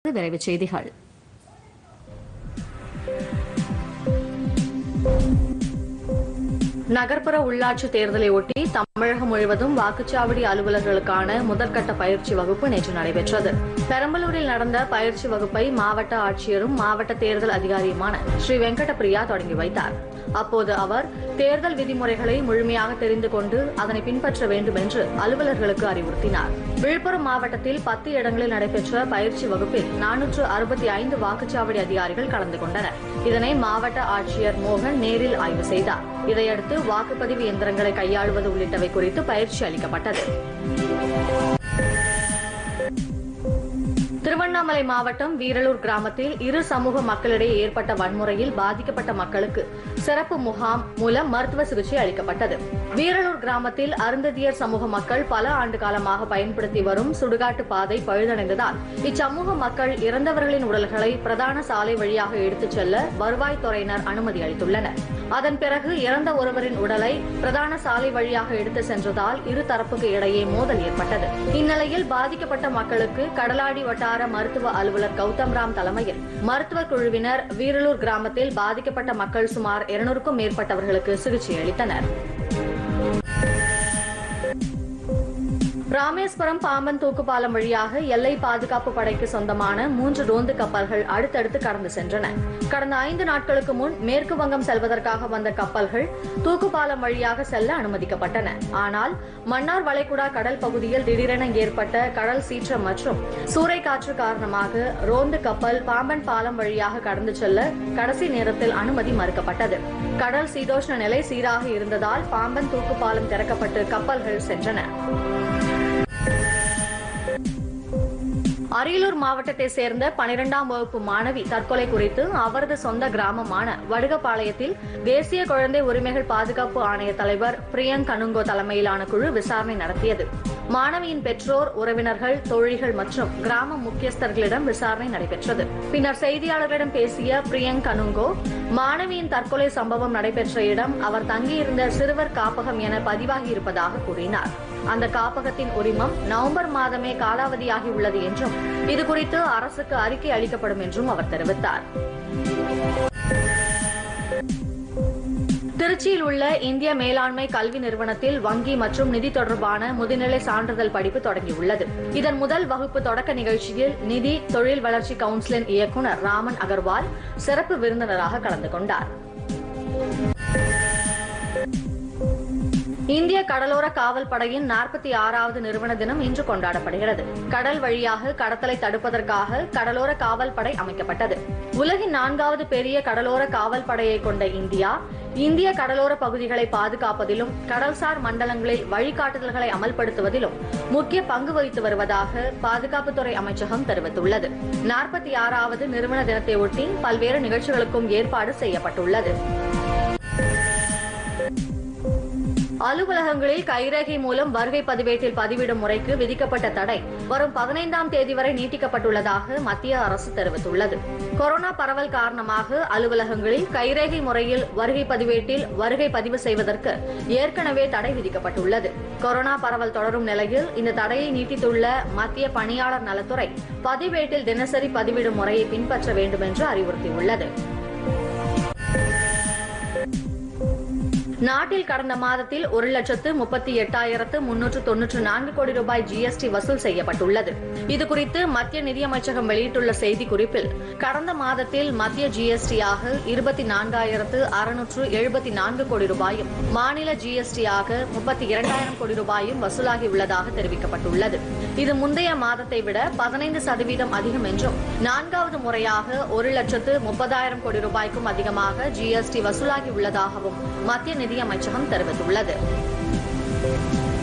விரைவுச் செய்திகள் நகர்ப்புற உள்ளாட்சி தேர்தலை ஒட்டி தமிழகம் முழுவதும் வாக்குச்சாவடி அலுவலர்களுக்கான முதற்கட்ட பயிற்சி வகுப்பு நேற்று நடைபெற்றது பெரம்பலூரில் நடந்த பயிற்சி வகுப்பை மாவட்ட ஆட்சியரும் மாவட்ட தேர்தல் அதிகாரியுமான ஸ்ரீ வெங்கடபிரியா தொடங்கி வைத்தார் அப்போது அவர் தேர்தல் விதிமுறைகளை முழுமையாக தெரிந்து கொண்டு அதனை பின்பற்ற வேண்டும் என்று அலுவலர்களுக்கு அறிவுறுத்தினார் விழுப்புரம் மாவட்டத்தில் பத்து இடங்களில் நடைபெற்ற பயிற்சி வகுப்பில் நானூற்று அறுபத்தி ஐந்து வாக்குச்சாவடி அதிகாரிகள் கலந்து கொண்டனர் இதனை மாவட்ட ஆட்சியர் மோகன் நேரில் ஆய்வு செய்தார் இதையடுத்து வாக்குப்பதிவு இயந்திரங்களை கையாளுவது உள்ளிட்டவை குறித்து பயிற்சி அளிக்கப்பட்டது திருவண்ணாமலை மாவட்டம் வீரலூர் கிராமத்தில் இரு சமூக மக்களிடையே ஏற்பட்ட வன்முறையில் பாதிக்கப்பட்ட மக்களுக்கு சிறப்பு முகாம் மூலம் மருத்துவ சிகிச்சை அளிக்கப்பட்டது வீரலூர் கிராமத்தில் அருந்ததியர் சமூக மக்கள் பல ஆண்டு காலமாக பயன்படுத்தி வரும் சுடுகாட்டு பாதை பழுதடைந்ததால் இச்சமூக மக்கள் இறந்தவர்களின் உடல்களை பிரதான சாலை வழியாக எடுத்துச் செல்ல வருவாய்த்துறையினர் அனுமதி அளித்துள்ளனர் அதன் பிறகு இறந்த ஒருவரின் உடலை பிரதான சாலை வழியாக எடுத்து சென்றதால் இரு தரப்புக்கு இடையே மோதல் ஏற்பட்டது இந்நிலையில் பாதிக்கப்பட்ட மக்களுக்கு கடலாடி வட்டார மருத்துவ அலுவலர் கௌதம் ராம் தலைமையில் மருத்துவ குழுவினர் வீரலூர் கிராமத்தில் பாதிக்கப்பட்ட மக்கள் சுமார் இருநூறுக்கும் மேற்பட்டவர்களுக்கு சிகிச்சை அளித்தனர் ராமேஸ்வரம் பாம்பன் தூக்குப்பாலம் வழியாக எல்லை பாதுகாப்பு படைக்கு சொந்தமான மூன்று ரோந்து கப்பல்கள் அடுத்தடுத்து கடந்து சென்றன கடந்த ஐந்து நாட்களுக்கு முன் மேற்கு வங்கம் செல்வதற்காக வந்த கப்பல்கள் தூக்குப்பாலம் வழியாக செல்ல அனுமதிக்கப்பட்டன ஆனால் மன்னார் வளைகுடா கடல் பகுதியில் திடீரென ஏற்பட்ட கடல் சீற்றம் மற்றும் சூறைக்காற்று காரணமாக ரோந்து கப்பல் பாம்பன் பாலம் வழியாக கடந்து செல்ல கடைசி நேரத்தில் அனுமதி மறுக்கப்பட்டது கடல் சீதோஷ்ண நிலை சீராக இருந்ததால் பாம்பன் தூக்குப்பாலம் திறக்கப்பட்டு கப்பல்கள் சென்றன அரியலூர் மாவட்டத்தை சேர்ந்த பனிரெண்டாம் வகுப்பு மாணவி தற்கொலை குறித்து அவரது சொந்த கிராமமான வடுகப்பாளையத்தில் தேசிய குழந்தை உரிமைகள் பாதுகாப்பு ஆணைய தலைவர் பிரியங்க் கனுங்கோ தலைமையிலான குழு விசாரணை நடத்தியது மாணவியின் பெற்றோர் உறவினர்கள் தோழிகள் மற்றும் கிராம முக்கியஸ்தர்களிடம் விசாரணை நடைபெற்றது பின்னர் செய்தியாளர்களிடம் பேசிய பிரியங்க் கனுங்கோ மாணவியின் தற்கொலை சம்பவம் நடைபெற்ற இடம் அவர் தங்கியிருந்த சிறுவர் காப்பகம் என பதிவாகி இருப்பதாக கூறினார் அந்த காப்பகத்தின் உரிமம் நவம்பர் மாதமே காலாவதியாகி உள்ளது என்றும் இதுகுறித்து அரசுக்கு அறிக்கை அளிக்கப்படும் என்றும் அவர் தெரிவித்தார் திருச்சியில் உள்ள இந்திய மேலாண்மை கல்வி நிறுவனத்தில் வங்கி மற்றும் நிதி தொடர்பான முதுநிலை சான்றிதழ் படிப்பு தொடங்கியுள்ளது இதன் முதல் வகுப்பு தொடக்க நிகழ்ச்சியில் நிதி தொழில் வளர்ச்சி கவுன்சிலின் இயக்குநர் ராமன் அகர்வால் சிறப்பு விருந்தினராக கலந்து கொண்டார் இந்திய கடலோர காவல் படையின் நாற்பத்தி ஆறாவது நிறுவன தினம் இன்று கொண்டாடப்படுகிறது கடல் வழியாக கடத்தலை தடுப்பதற்காக கடலோர காவல் படை அமைக்கப்பட்டது உலகின் நான்காவது பெரிய கடலோர காவல் படையை கொண்ட இந்தியா இந்திய கடலோர பகுதிகளை பாதுகாப்பதிலும் கடல்சார் மண்டலங்களில் வழிகாட்டுதல்களை அமல்படுத்துவதிலும் முக்கிய பங்கு வகித்து வருவதாக பாதுகாப்புத்துறை அமைச்சகம் தெரிவித்துள்ளது நாற்பத்தி ஆறாவது நிறுவன தினத்தை ஒட்டி பல்வேறு நிகழ்ச்சிகளுக்கும் ஏற்பாடு செய்யப்பட்டுள்ளது அலுவலகங்களில் கைரேகை மூலம் வருகை பதிவேட்டில் பதிவிடும் முறைக்கு விதிக்கப்பட்ட தடை வரும் பதினைந்தாம் தேதி வரை நீட்டிக்கப்பட்டுள்ளதாக மத்திய அரசு தெரிவித்துள்ளது கொரோனா பரவல் காரணமாக அலுவலகங்களில் கைரேகை முறையில் வருகை பதிவேட்டில் வருகை பதிவு செய்வதற்கு ஏற்கனவே தடை விதிக்கப்பட்டுள்ளது கொரோனா பரவல் தொடரும் நிலையில் இந்த தடையை நீட்டித்துள்ள மத்திய பணியாளர் நலத்துறை பதிவேட்டில் தினசரி பதிவிடும் முறையை பின்பற்ற வேண்டும் என்று அறிவுறுத்தியுள்ளது நாட்டில் கடந்த மாதத்தில் ஒரு லட்சத்து முப்பத்தி எட்டாயிரத்து முன்னூற்று தொன்னூற்று நான்கு கோடி ரூபாய் ஜிஎஸ்டி வசூல் செய்யப்பட்டுள்ளது இதுகுறித்து மத்திய நிதியமைச்சகம் வெளியிட்டுள்ள செய்திக்குறிப்பில் கடந்த மாதத்தில் மத்திய ஜிஎஸ்டியாக இருபத்தி நான்காயிரத்து அறுநூற்று எழுபத்தி நான்கு கோடி ரூபாயும் மாநில ஜிஎஸ்டியாக முப்பத்தி இரண்டாயிரம் கோடி ரூபாயும் வசூலாகியுள்ளதாக தெரிவிக்கப்பட்டுள்ளது இது முந்தைய மாதத்தை விட பதினைந்து சதவீதம் அதிகம் என்றும் நான்காவது முறையாக ஒரு லட்சத்து முப்பதாயிரம் கோடி ரூபாய்க்கும் அதிகமாக ஜிஎஸ்டி வசூலாகியுள்ளதாகவும் மத்திய நிதியமைச்சகம் தெரிவித்துள்ளது